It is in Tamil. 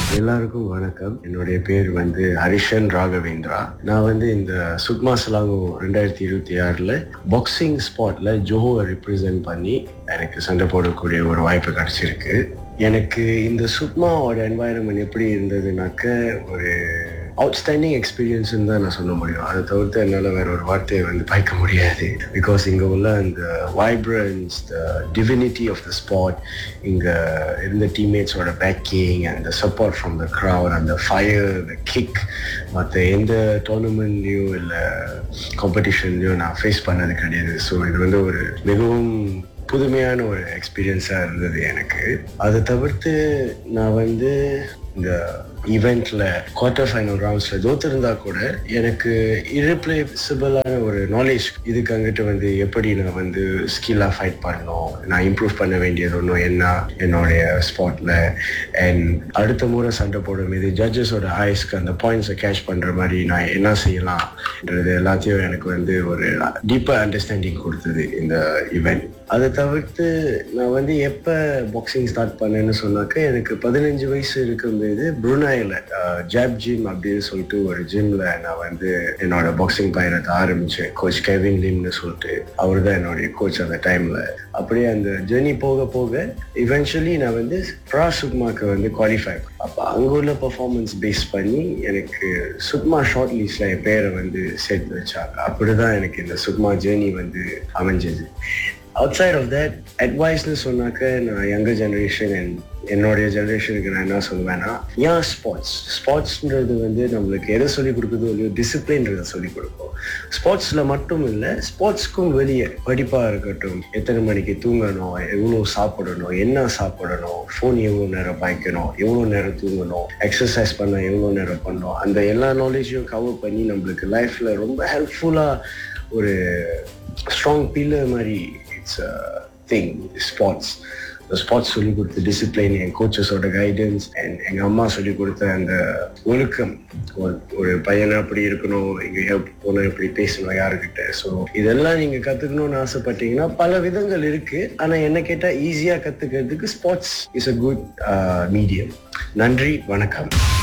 எல்லாருக்கும் வணக்கம் என்னுடைய பேர் வந்து ஹரிஷன் ராகவேந்திரா நான் வந்து இந்த சுக்மா சலாங்கோ ரெண்டாயிரத்தி இருபத்தி ஆறில் பாக்ஸிங் ஸ்பாட்ல ஜோஹோவை ரிப்ரசென்ட் பண்ணி எனக்கு சண்டை போடக்கூடிய ஒரு வாய்ப்பு கிடைச்சிருக்கு எனக்கு இந்த சுக்மாவோட என்வாயரன்மெண்ட் எப்படி இருந்ததுனாக்க ஒரு அவுட்ஸ்டாண்டிங் எக்ஸ்பீரியன்ஸ்னு தான் நான் சொல்ல முடியும் அதை தவிர்த்து என்னால் வேற ஒரு வார்த்தையை வந்து பாய்க்க முடியாது பிகாஸ் இங்கே உள்ள அந்த vibrance the divinity of the spot இங்கே இருந்த டீம்மேட்ஸோட பேக்கிங் அந்த சப்போர்ட் ஃப்ரம் த க்ரௌட் அந்த ஃபயர் த கிக் மற்ற எந்த டோர்னமெண்ட்லேயும் இல்லை காம்படிஷன்லேயும் நான் ஃபேஸ் பண்ணது கிடையாது ஸோ இது வந்து ஒரு மிகவும் புதுமையான ஒரு எக்ஸ்பீரியன்ஸாக இருந்தது எனக்கு அதை தவிர்த்து நான் வந்து இந்த ஈவெண்ட்ல குவார்டர் ஃபைனல் ரவுண்ட்ஸ்ல தோத்திருந்தா கூட எனக்கு irreplaceable-ஆன ஒரு நாலேஜ் இதுக்கு அங்கிட்டு வந்து எப்படி நான் வந்து ஸ்கில்லாக ஃபைட் பண்ணணும் நான் இம்ப்ரூவ் பண்ண வேண்டியது ஒன்றும் என்ன என்னுடைய ஸ்பாட்ல அண்ட் அடுத்த முறை சண்டை போடும் இது ஜட்ஜஸோட ஐஸ்க்கு அந்த பாயிண்ட்ஸை கேட்ச் பண்ற மாதிரி நான் என்ன செய்யலாம்ன்றது எல்லாத்தையும் எனக்கு வந்து ஒரு டீப்பர் அண்டர்ஸ்டாண்டிங் கொடுத்தது இந்த ஈவெண்ட் அதை தவிர்த்து நான் வந்து எப்போ பாக்ஸிங் ஸ்டார்ட் பண்ணேன்னு சொன்னாக்க எனக்கு பதினஞ்சு வயசு இருக்கும்போது புருனாயில் ஜாப் ஜிம் அப்படின்னு சொல்லிட்டு ஒரு ஜிம்ல நான் வந்து என்னோட பாக்ஸிங் பயணத்தை ஆரம்பிச்சேன் கோச் கெவின் லிம்னு சொல்லிட்டு அவர் தான் என்னுடைய கோச் அந்த டைம்ல அப்படியே அந்த ஜேர்னி போக போக இவென்ச்சுவலி நான் வந்து ப்ரா சுக்மாக்கு வந்து குவாலிஃபை அப்போ அங்கே உள்ள பர்ஃபார்மன்ஸ் பேஸ் பண்ணி எனக்கு சுக்மா ஷார்ட் லிஸ்ட்ல என் பேரை வந்து சேர்த்து வச்சாங்க அப்படிதான் எனக்கு இந்த சுக்மா ஜேர்னி வந்து அமைஞ்சது அவுட் சைட் ஆஃப் தட் அட்வைஸ்னு சொன்னாக்க நான் யங்கர் ஜெனரேஷன் அண்ட் என்னுடைய ஜெனரேஷனுக்கு நான் என்ன சொல்லுவேன்னா ஏன் ஸ்போர்ட்ஸ் ஸ்போர்ட்ஸ்ன்றது வந்து நம்மளுக்கு எதை சொல்லிக் கொடுக்குதோ இல்லையோ டிசிப்ளின்றதை சொல்லிக் கொடுக்கும் ஸ்போர்ட்ஸில் மட்டும் இல்லை ஸ்போர்ட்ஸ்க்கும் வெளியே படிப்பாக இருக்கட்டும் எத்தனை மணிக்கு தூங்கணும் எவ்வளோ சாப்பிடணும் என்ன சாப்பிடணும் ஃபோன் எவ்வளோ நேரம் பாய்க்கணும் எவ்வளோ நேரம் தூங்கணும் எக்ஸசைஸ் பண்ண எவ்வளோ நேரம் பண்ணணும் அந்த எல்லா நாலேஜையும் கவர் பண்ணி நம்மளுக்கு லைஃப்பில் ரொம்ப ஹெல்ப்ஃபுல்லாக ஒரு ஸ்ட்ராங் பில்லர் மாதிரி இட்ஸ் திங் ஸ்பாட்ஸ் ஸ்பாட்ஸ் சொல்லி கொடுத்த டிசிப்ளின் என் கோச்சஸோட கைடன்ஸ் அண்ட் எங்க அம்மா சொல்லி கொடுத்த அந்த ஒழுக்கம் ஒரு- ஒரு பையனை அப்படி இருக்கணும் எங்க போன எப்படி பேசணும் யாருக்கிட்ட ஸோ இதெல்லாம் நீங்க கத்துக்கணும்னு ஆசைப்பட்டீங்கன்னா பல விதங்கள் இருக்கு ஆனா என்ன கேட்டா ஈஸியா கத்துக்கிறதுக்கு sports is a good medium நன்றி வணக்கம்